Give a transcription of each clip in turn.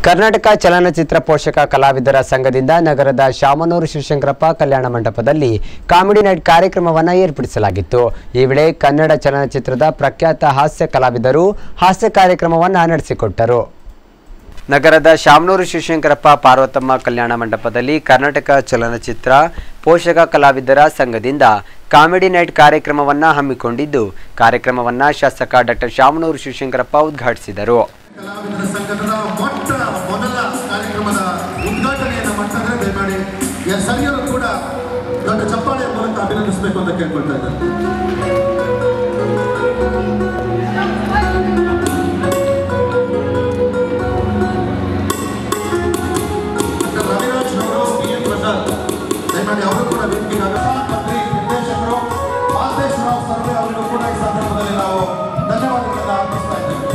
ಕರ್ನಾಟಕ ಚಲನಚಿತ್ರ ಪೋಷಕ ಕಲಾವಿದರ ಸಂಘದಿಂದ ನಗರದ ಶಾಮನೂರು ಶಿವಶಂಕರಪ್ಪ ಕಲ್ಯಾಣ ಮಂಟಪದಲ್ಲಿ ಕಾಮಿಡಿ ನೈಟ್ ಕಾರ್ಯಕ್ರಮವನ್ನು ಏರ್ಪಡಿಸಲಾಗಿತ್ತು ಈ ವೇಳೆ ಕನ್ನಡ ಚಲನಚಿತ್ರದ ಪ್ರಖ್ಯಾತ ಹಾಸ್ಯ ಕಲಾವಿದರು ಹಾಸ್ಯ ಕಾರ್ಯಕ್ರಮವನ್ನು ನಡೆಸಿಕೊಟ್ಟರು ನಗರದ ಶಾಮನೂರು ಶಿವಶಂಕರಪ್ಪ ಪಾರ್ವತಮ್ಮ ಕಲ್ಯಾಣ ಮಂಟಪದಲ್ಲಿ ಕರ್ನಾಟಕ ಚಲನಚಿತ್ರ ಪೋಷಕ ಕಲಾವಿದರ ಸಂಘದಿಂದ ಕಾಮಿಡಿ ನೈಟ್ ಕಾರ್ಯಕ್ರಮವನ್ನು ಹಮ್ಮಿಕೊಂಡಿದ್ದು ಕಾರ್ಯಕ್ರಮವನ್ನು ಶಾಸಕ ಡಾಕ್ಟರ್ ಶಾಮನೂರು ಶಿವಶಂಕರಪ್ಪ ಉದ್ಘಾಟಿಸಿದರು ಕಲಾವಿದರ ಸಂಘಟದ ಮೊಟ್ಟ ಮೊದಲ ಕಾರ್ಯಕ್ರಮದ ಉದ್ಘಾಟನೆಯನ್ನು ಮಾಡ್ತಾರೆ ದಯಮಾಡಿ ಸರಿಯರು ಕೂಡ ದೊಡ್ಡ ಚಪ್ಪಾಳೆಯ ಮೂಲಕ ಅಭಿನಂದಿಸಬೇಕು ಅಂತ ಕೇಳ್ಕೊಳ್ತಾ ಇದ್ದಾರೆ ಡಾಕ್ಟರ್ ರವಿರಾಜ್ ಅವರು ಪಿ ಎನ್ ಪ್ರಸಾದ್ ದಯಮಾಡಿ ಅವರು ಕೂಡ ವೇದಿಕೆಗೆ ಆಗಮಿಸಿ. ಮಂತ್ರಿ ನಿರ್ದೇಶಕರು ಮಾದೇಶ್ವರರಾವ್ ಸರ್ವೆ ಅವರಿಗೂ ಕೂಡ ಈ ಸಂದರ್ಭದಲ್ಲಿ ನಾವು ಧನ್ಯವಾದಗಳನ್ನು ಅರ್ಪಿಸ್ತಾ ಇದ್ದೇವೆ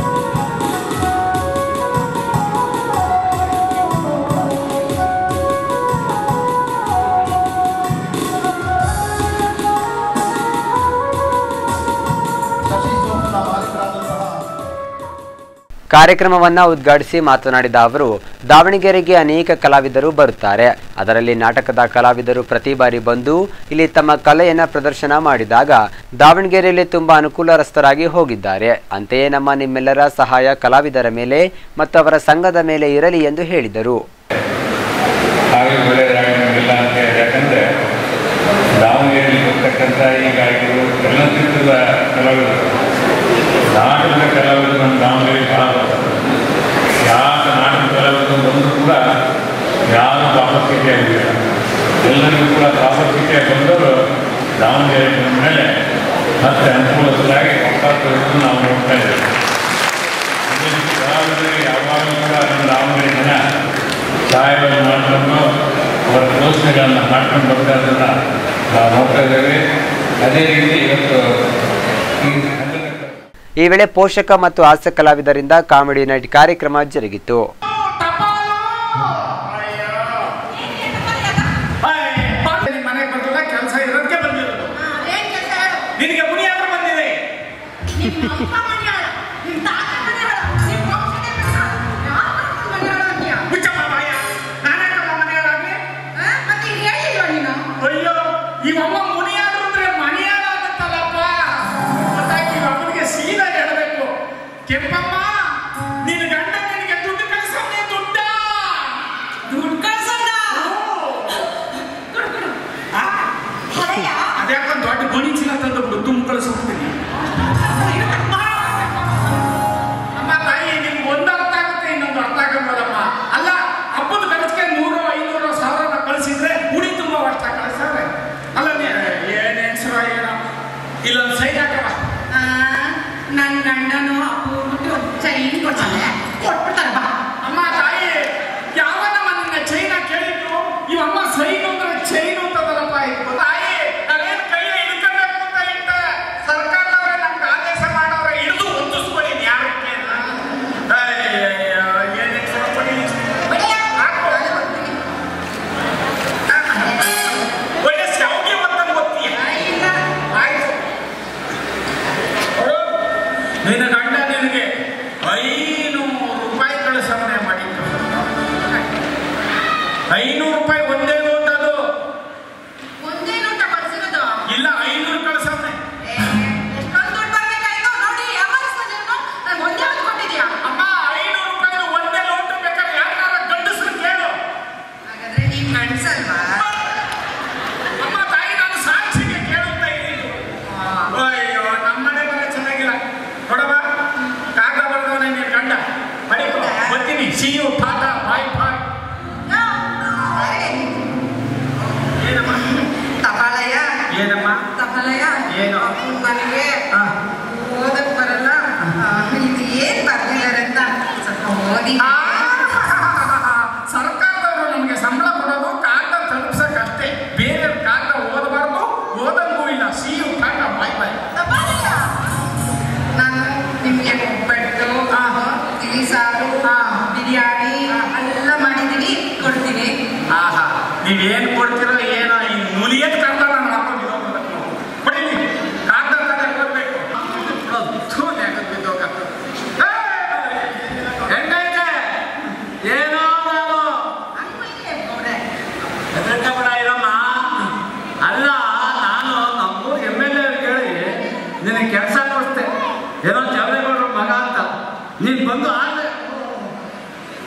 ಶಶಿ ಸೋಮನ ಮಾಲೀಕರಾದಂತಹ ಕಾರ್ಯಕ್ರಮವನ್ನು ಉದ್ಘಾಟಿಸಿ ಮಾತನಾಡಿದ ಅವರು ದಾವಣಗೆರೆಗೆ ಅನೇಕ ಕಲಾವಿದರು ಬರುತ್ತಾರೆ ಅದರಲ್ಲಿ ನಾಟಕದ ಕಲಾವಿದರು ಪ್ರತಿ ಬಾರಿ ಬಂದು ಇಲ್ಲಿ ತಮ್ಮ ಕಲೆಯನ್ನು ಪ್ರದರ್ಶನ ಮಾಡಿದಾಗ ದಾವಣಗೆರೆಯಲ್ಲಿ ತುಂಬ ಅನುಕೂಲರಸ್ಥರಾಗಿ ಹೋಗಿದ್ದಾರೆ ಅಂತೆಯೇ ನಮ್ಮ ನಿಮ್ಮೆಲ್ಲರ ಸಹಾಯ ಕಲಾವಿದರ ಮೇಲೆ ಮತ್ತು ಅವರ ಸಂಘದ ಮೇಲೆ ಇರಲಿ ಎಂದು ಹೇಳಿದರು ಹಾಗೆ ಒಳ್ಳೆಯದಾಗಿ ನಮಗಿಲ್ಲ ಅಂತ ಹೇಳಿ ಯಾಕಂದರೆ ದಾವಣಗೆರೆಯಲ್ಲಿ ಬರ್ತಕ್ಕಂಥ ಈ ಗಾಯಕರು ಚಲನಚಿತ್ರದ ಕಲಾವಿದರು ನಾಟಕದ ಕಲಾವಿದರು ನಮ್ಮ ದಾವಣಗೆರೆ ಭಾಳ ಬರ್ತಾರೆ ಯಾವ ನಾಟಕ ಕಲಾವಿದರು ಬಂದರೂ ಕೂಡ ಯಾರು ಪ್ರಾಮುಖ್ಯತೆಯಾಗಿಲ್ಲ ಎಲ್ಲರಿಗೂ ಕೂಡ ಪ್ರಾಮುಖ್ಯತೆ ಬಂದವರು ದಾವಣಗೆರೆ ಬಂದ ಮೇಲೆ ಮತ್ತೆ ಅನುಕೂಲತೆಯಾಗಿ ಅವಕಾಶಗಳನ್ನು ನಾವು ನೋಡ್ತಾ ಇದ್ದೇವೆ ಅದೇ ರೀತಿ ಕಲಾವಿದರಿಗೆ ಯಾವಾಗಲೂ ಕೂಡ ನಮ್ಮ ದಾವಣಗೆರೆ ಜನ ಸಹಾಯವನ್ನು ಮಾಡಿಕೊಂಡು ಅವರ ಯೋಚನೆಗಳನ್ನು ಮಾಡ್ಕೊಂಡು ಬರ್ತಾ ಇರೋದನ್ನ ನಾವು ನೋಡ್ತಾ ಇದ್ದೇವೆ ಅದೇ ರೀತಿ ಇವತ್ತು ಈ ಸಂಘದ ಈ ವೇಳೆ ಪೋಷಕ ಮತ್ತು ಹಾಸ್ಯ ಕಲಾವಿದರಿಂದ ಕಾಮಿಡಿ ನೈಟ್ ಕಾರ್ಯಕ್ರಮ ಜರುಗಿತು ನಿನ್ ಮನೆಗೆ ಬಂದಿಲ್ಲ ಕೆಲಸ ಇರೋದಕ್ಕೆ ಬಂದಿರೋದು ನಿನಗೆ ಮುನಿಯಾದ್ರೂ ಬಂದಿದೆ ಮುಚ್ಚಪ್ಪ ಬಾಯ ನಾನೇ ನಮ್ಮ ಮನೆಯವರಾಗಿ ಅಯ್ಯೋ ಇವಮ್ಮ ಮುನಿಯಾದ್ರು ಅಂದ್ರೆ ಮನೆಯಾಳ ಆಗುತ್ತಲ್ಲಪ್ಪ ಗೊತ್ತಾಯ್ತು ಈ ಅಮ್ಮನಿಗೆ ಸೀದಾ ಹೇಳಬೇಕು ಕೆಂಪಮ್ಮ ನಿನ್ನ ಗಂಡ ನಿನಗೆ ದುಡ್ಡು ಕಳ್ಸವ್ನೆ ದುಡ್ಡ ಆ, ಅದ್ಯಾಕೊಂದು ದೊಡ್ಡ ಗೋಣಿ ಚೀಲ ತಂದು ಬಿಡು ತುಂಬ ಕಳಿಸ್ಬಿಡ್ತೀನಿ ಅಮ್ಮ ತಾಯಿ ನಿಮ್ಗೆ ಒಂದು ಅರ್ಥ ಆಗುತ್ತೆ ಇನ್ನೊಂದು ಅರ್ಥ ಆಗಲ್ವಲ್ಲಮ್ಮ ಅಲ್ಲ ಹಬ್ಬದ ಖರ್ಚಿಗೆ ನೂರು ಐನೂರು ಸಾವಿರ ಕಳಿಸಿದ್ರೆ ಉಡಿ ತುಂಬ ವರ್ಷ ಕಳಿಸ್ತಾರೆ ಅಲ್ಲ ಏನ್ ಹೆಸರು ಏನೋ ಇಲ್ಲೊಂದು ಸೈಡ್ ಹಾಕವ ನನ್ನ ಗಂಡನು ಅಪ್ಪು ಚೈನ್ ಕೊಡ್ತಾನೆ ಕೊಟ್ಬಿಡ್ತಾರೆ ಬಾ ಅಮ್ಮ ತಾಯಿ ಯಾವ ನನ್ನ ಚೈನ ಕೇಳಿದ್ರು ಇವಮ್ಮ ಸೈನು ಅಂದ್ರೆ ಚೈನು ಅಂತದಲ್ಲಪ್ಪ ಇದು ತಾಯಿ ನಾವೇನು ಕೈ ಹಿಡ್ಕೋಬೇಕು ಅಂತ ಇಟ್ಟ ಸರ್ಕಾರದವರೇ ನಮ್ಗೆ ಆದೇಶ ಮಾಡೋರೆ ಹಿಡಿದು ಹೊಂದಿಸ್ಕೊಳ್ಳಿ ಯಾರಕ್ಕೆ ಏನ್ ಹೆಸರು ಕೊಡಿ ಹಾಕು. ಒಳ್ಳೆ ಶಾವಿಗೆ ಒತ್ತಂಗ್ ಒತ್ತೀಯ ಇಲ್ಲ ಆಯ್ತು ನಿನ್ನ ಗಂಡ ನಿನಗೆ ಐನೂರು ರೂಪಾಯಿ ಕಳಿಸವನೆ ಮಾಡಿದ್ದು ಐನೂರು ರೂಪಾಯಿ ಒಂದೇ ನೋಟ್ ಅದು ಒಂದೇ ನೋಟ ಕಳ್ಸಿರೋದು ಇಲ್ಲ ಐನೂರು ಕಳಿಸವನೆ ಏ, ಎಷ್ಟೊಂದು ದುಡ್ಡು ಬರ್ಬೇಕಾಯ್ತು ನೋಡಿ ಯಾವತ್ತಿಸ್ತಾನೆ ನಾನು ಒಂದೇ ಒಂದು ಕೊಟ್ಟಿದ್ಯಾ ಅಮ್ಮ ಐನೂರು ರೂಪಾಯಿ ಒಂದೇ ನೋಟು ಬೇಕಾದ್ರೆ ಯಾರನ್ನಾರ ಗಂಡಸ್ರು ಕೇಳು ಹಾಗಾದ್ರೆ ನೀನ್ ಗಂಡ್ಸಲ್ವಾ ಅಮ್ಮ ತಾಯಿ ನಾನು ಸಾಕ್ಷಿಗೆ ಕೇಳುತ್ತಾ ಇದ್ದೀನಿ ಅಯ್ಯೋ ನಮ್ಮ ಮನೆ ಮನೆ ಚೆನ್ನಾಗಿಲ್ಲ ಕೊಡವ ಕಾಗದ ಬರ್ದವನೇ ನೀನು ಗಂಡ ಮಡಿಕೋ ಬರ್ತೀನಿ see you tata bye bye no, ಅರೆ, ಏನಮ್ಮ ತಪಾಲಯ ಏನಮ್ಮ ತಪಾಲಯ ಏನು? ನನಗೆ ಆ. ಓದಕ್ ಬರಲ್ಲ ಆ, ಇದು ಏನ್ ಬರ್ದಿದ್ದಾರೆ ಅಂತ ಸ್ವಲ್ಪ ಓದಿ ಆ, ಸರ್ಕಾರದವರು ನಮಗೆ ಸಂಬಳ ಕೊಡೋದು ಕಾಗದ ತಲುಪ್ಸಕ್ಕಷ್ಟೇ ಬೇರೆ ಕಾಗದ ಓದಬಾರ್ದು ಓದಂಗೂ ಇಲ್ಲ see you tata bye bye ತಪಾಲಯ ನಾನು ನಿಮ್ಗೆ ಒಬ್ಬಟ್ಟು ಆ. ತಿಳಿ ಸಾರು ಆ. ಬಿರಿಯಾನಿ ಎಲ್ಲ ಮಾಡಿದ್ದೀನಿ ಕೊಡ್ತೀನಿ ಆಹಾ ನೀವೇನು ಕೊಡ್ತೀರೋ ಏನೋ ಈ ಮುನಿಯತ್ ಕರ್ದ ನಾನು ಹಾಕೊಂಡಿರೋ ಕೊಡಿಲಿ ಕಾಗದ ತಾನೇ ಕೊಡ್ಬೇಕು ಥೂ, ನೆಗದ್ ಬಿದ್ದೋಗ. ಏ, ಹೆಂಗೈತೆ? ಏ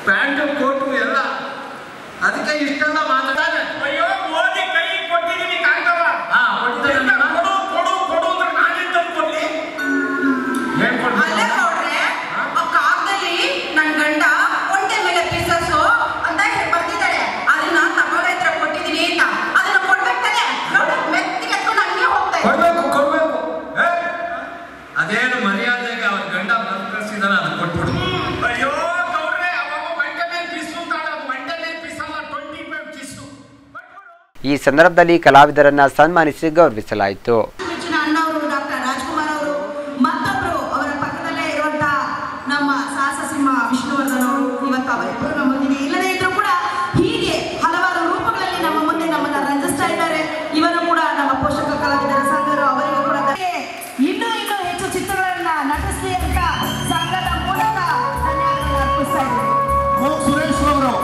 ಪ್ಯಾಂಟು ಕೋಟು ಎಲ್ಲ ಅದಕ್ಕೆ ಇಷ್ಟೆಲ್ಲ ಮಾತಾಡ ಅಯ್ಯೋ ಮೋದಿ ಕೈ ಕೊಟ್ಟಿದ್ದೀನಿ ಕಾಂತವ ಹಾ, ಕೊಟ್ಟಿದ್ದಾನಮ್ಮ. ಕೊಡು ಕೊಡು ಕೊಡು ಅಂದ್ರೆ ನಾನೇ ತಂದು ಕೊಡ್ಲಿ ಹೇಳ್ಕೊಡ್ತೀನಿ ಅಲ್ಲೇ ನೋಡ್ರೆ ಆ ಕಾಗದಲ್ಲಿ ನನ್ ಗಂಡ ಒಂಟೆ ಮೇಲೆ ಪೀಸಸ್ಸು ಅಂತ ಹೇಳಿ ಬರ್ತಿದ್ದಾರೆ ಅದನ್ನ ತಗೊಳ್ಳ ಹತ್ರ ಕೊಟ್ಟಿದೀನಿ ಅಂತ ಅದನ್ನ ಕೊಡ್ಬೇಕು ತಾನೆ ನೋಡಿ ಮೆತ್ತಿಗೆ ಎತ್ಕೊಂಡು ಹಂಗೆ ಹೋಗ್ತಾ ಇದ್ದಾರೆ ಕೊಡ್ಬೇಕು ಕೊಡ್ಬೇಕು ಏ? ಅದೇನು ಮರ್ಯಾದೆಗೆ ಅವ್ರ ಗಂಡ ಬಂದು ಕಳ್ಸಿದಾನ ಅದು ಕೊಟ್ಬಿಡು ಅಯ್ಯೋ ಗೌಡ್ರೆ ಅವಾಗ ಒಂಟೆ ಮೇಲೆ ಪಿಸ್ಸು ಅಂತಾಳೆ ಅದು ಒಂಟೆ ಮೇಲೆ ಪಿಸ್ಸಲ್ಲ ಟ್ವೆಂಟಿ ಫೈವ್ ಪಿಸ್ಸು ಈ ಸಂದರ್ಭದಲ್ಲಿ ಕಲಾವಿದರನ್ನ ಸನ್ಮಾನಿಸಿ ಗೌರವಿಸಲಾಯಿತು ಮೆಚ್ಚಿನ ಅಣ್ಣವರು ಡಾಕ್ಟರ್ ರಾಜ್ಕುಮಾರ್ ಅವರು ಮತ್ತೊಬ್ರು ಅವರ ಪಕ್ಕದಲ್ಲೇ ಇರುವಂತ ನಮ್ಮ ಸಾಹಸ ಸಿಂಹ ವಿಷ್ಣುವರ್ಧನ್ ಅವರು ಇವತ್ತು ಅವರಿಬ್ಬರು ನಮ್ಮ ಮುಂದೆ ಇಲ್ಲದೇ ಇದ್ರು ಕೂಡ ಹೀಗೆ ಹಲವಾರು ರೂಪಗಳಲ್ಲಿ ನಮ್ಮ ಮುಂದೆ ನಮ್ಮನ್ನ ರಂಜಿಸ್ತಾ ಇದ್ದಾರೆ ಇವರು ಕೂಡ ನಮ್ಮ ಪೋಷಕ ಕಲಾವಿದರ ಸಂಘರು ಅವರಿಗೂ ಕೂಡ ಧನ್ಯ- ಇನ್ನೂ ಇನ್ನೂ ಹೆಚ್ಚು ಚಿತ್ರಗಳನ್ನ ನಟಿಸಲಿ ಅಂತ ಸಂಘದ ಮೂಲಕ ಧನ್ಯವಾದಗಳನ್ನು ಅರ್ಪಿಸ್ತಾ ಇದ್ದಾರೆ ಮೋಕ್ ಸುರೇಶ್ ಅವರು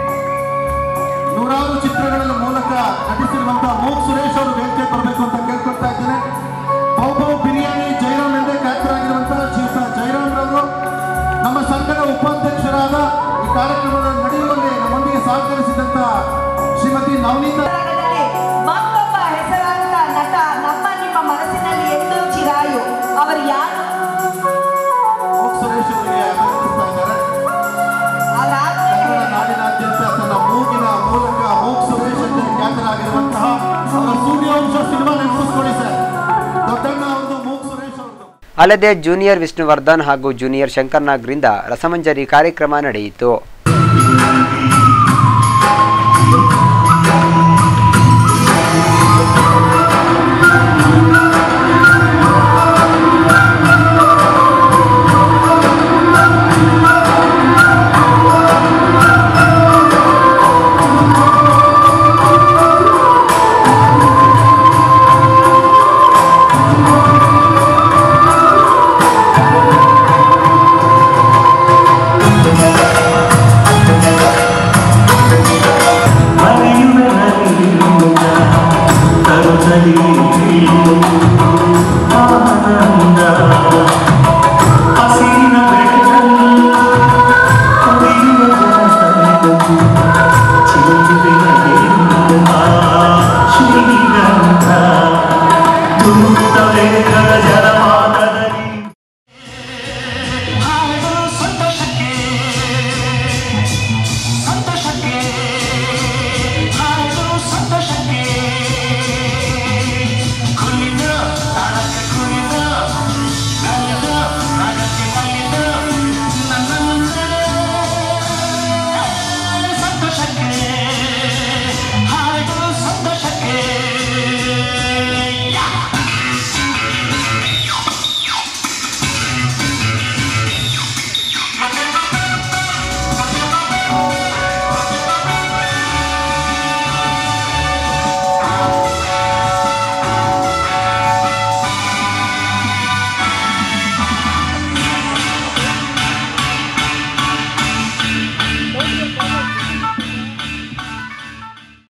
ನೂರಾರು ಚಿತ್ರಗಳ ಮೂಲಕ ನಟಿಸಿರುವಂತಹ ಮೋಕ್ ಸುರೇಶ್ ಅವರು ವೇದಿಕೆ ಬರಬೇಕು ಅಂತ ಕೇಳ್ಕೊಳ್ತಾ ಇದ್ದೇನೆ ಬಹು ಬಿರಿಯಾನಿ ಜೈರಾಮ್ ಎಂದೇ ಖ್ಯಾತರಾಗಿರುವಂತಹ ಶ್ರೀಯುತ ಜೈರಾಮ್ ರವರು ನಮ್ಮ ಸಂಘದ ಉಪಾಧ್ಯಕ್ಷರಾದ ಈ ಕಾರ್ಯಕ್ರಮದ ನಡೆಯುವಲ್ಲಿ ನಮ್ಮೊಂದಿಗೆ ಸಹಕರಿಸಿದಂತ ಶ್ರೀಮತಿ ನವನೀತಾ ರಂಗದಲ್ಲಿ ಮತ್ತೊಬ್ಬ ಹೆಸರಾಂತ ನಟ ನಮ್ಮ ನಿಮ್ಮ ಮನಸ್ಸಿನಲ್ಲಿ ಎಂದೂ ಚಿರಾಯು ಅವರು ಯಾರು ಮೋಕ್ ಸುರೇಶ್ ಅವರಿಗೆ ಅಭಿನಂದಿಸ್ತಾ ಇದ್ದಾರೆ ಅವರಾದ್ಮೇಲೆ ಕನ್ನಡ ನಾಡಿನಾದ್ಯಂತ ತನ್ನ ಮೂಗಿನ ಮೂಲಕ ಮೋಕ್ ಸುರೇಶ್ ಎಂದೇ ಖ್ಯಾತರಾಗಿರುವಂತಹ ಅವರ ಸೂರ್ಯವಂಶ ಸಿನಿಮಾ ನೆನಪಿಸ್ಕೊಳ್ಳಿ ಸರ್ ದೊಡ್ಡಣ್ಣ ಅವ್ರದ್ದು ಮೂಕ್ ಸುರೇಶ್ ಅವ್ರದ್ದು ಅಲ್ಲದೆ ಜೂನಿಯರ್ ವಿಷ್ಣುವರ್ಧನ್ ಹಾಗೂ ಜೂನಿಯರ್ ಶಂಕರ್ನಾಗ್ರಿಂದ ರಸಮಂಜರಿ ಕಾರ್ಯಕ್ರಮ ನಡೆಯಿತು ಹಸಿರಿನ ಬೆಳಕಲ್ಲಿ ಕುಡಿಯುವ ಜನಸಂದಣಿ